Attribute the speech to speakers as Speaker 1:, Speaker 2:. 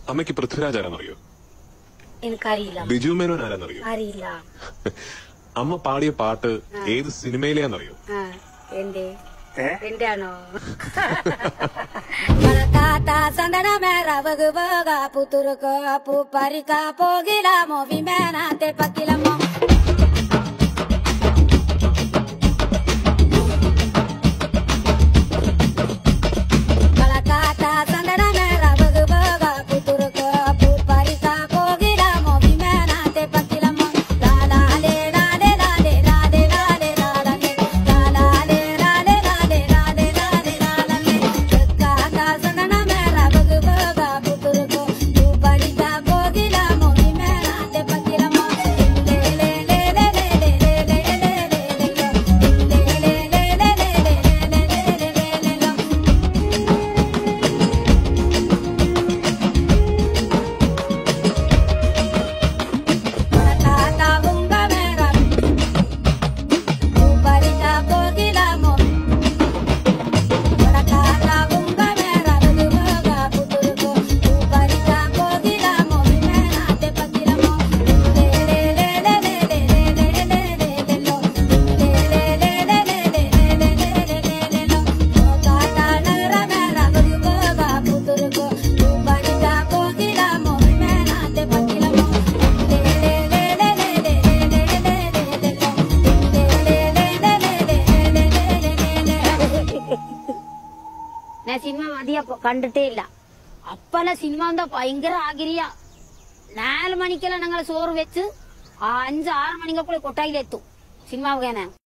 Speaker 1: അമ്മയ്ക്ക് പൃഥ്വിരാജ് ആരാന്നറിയോ
Speaker 2: എനിക്കറിയില്ല
Speaker 1: ബിജു മേനോൻ ആരാന്നറിയോ
Speaker 2: അറിയില്ല
Speaker 1: അമ്മ പാടിയ പാട്ട് ഏത് സിനിമയിലെയാന്നറിയോ
Speaker 2: ആ എന്റെ
Speaker 3: ഏ
Speaker 2: എന്റെ ആണോ
Speaker 4: Malakata sandana mera vagu vaga puturuko pu parika pogila mo vimena te pakila mo Malakata sandana mera vagu vaga puturuko pu parika pogila mo vimena te pakila mo la la le la le la le la le la le la la le la la le la le la le la le la le la la le Malakata sandana mera vagu vaga puturuko pu parika pogila mo vimena te pakila mo le le le le le le le le le le le le le le Tata bunga mera Uparita pogila mo Tata bunga mera Buga puturko Uparita pogila mo Mera te pakila mo Le le le le le le le le le le lo Le le le le le le le le le le lo Tata nara mera Buga puturko Uparita pogila mo Mera te pakila mo
Speaker 2: ഞാൻ cinema മതിയ കണ്ടിട്ടേ ഇല്ല അപ്പല cinema എന്താ ഭയങ്കര ആഗ്രഹിയ നാല് മണിക്കെല്ലാം ഞങ്ങൾ ചോറ് വെച്ച് ആ അഞ്ച് ആറ് മണിക്കപ്പോൾ കൊട്ടായിലെത്തും സിനിമ മുഖേന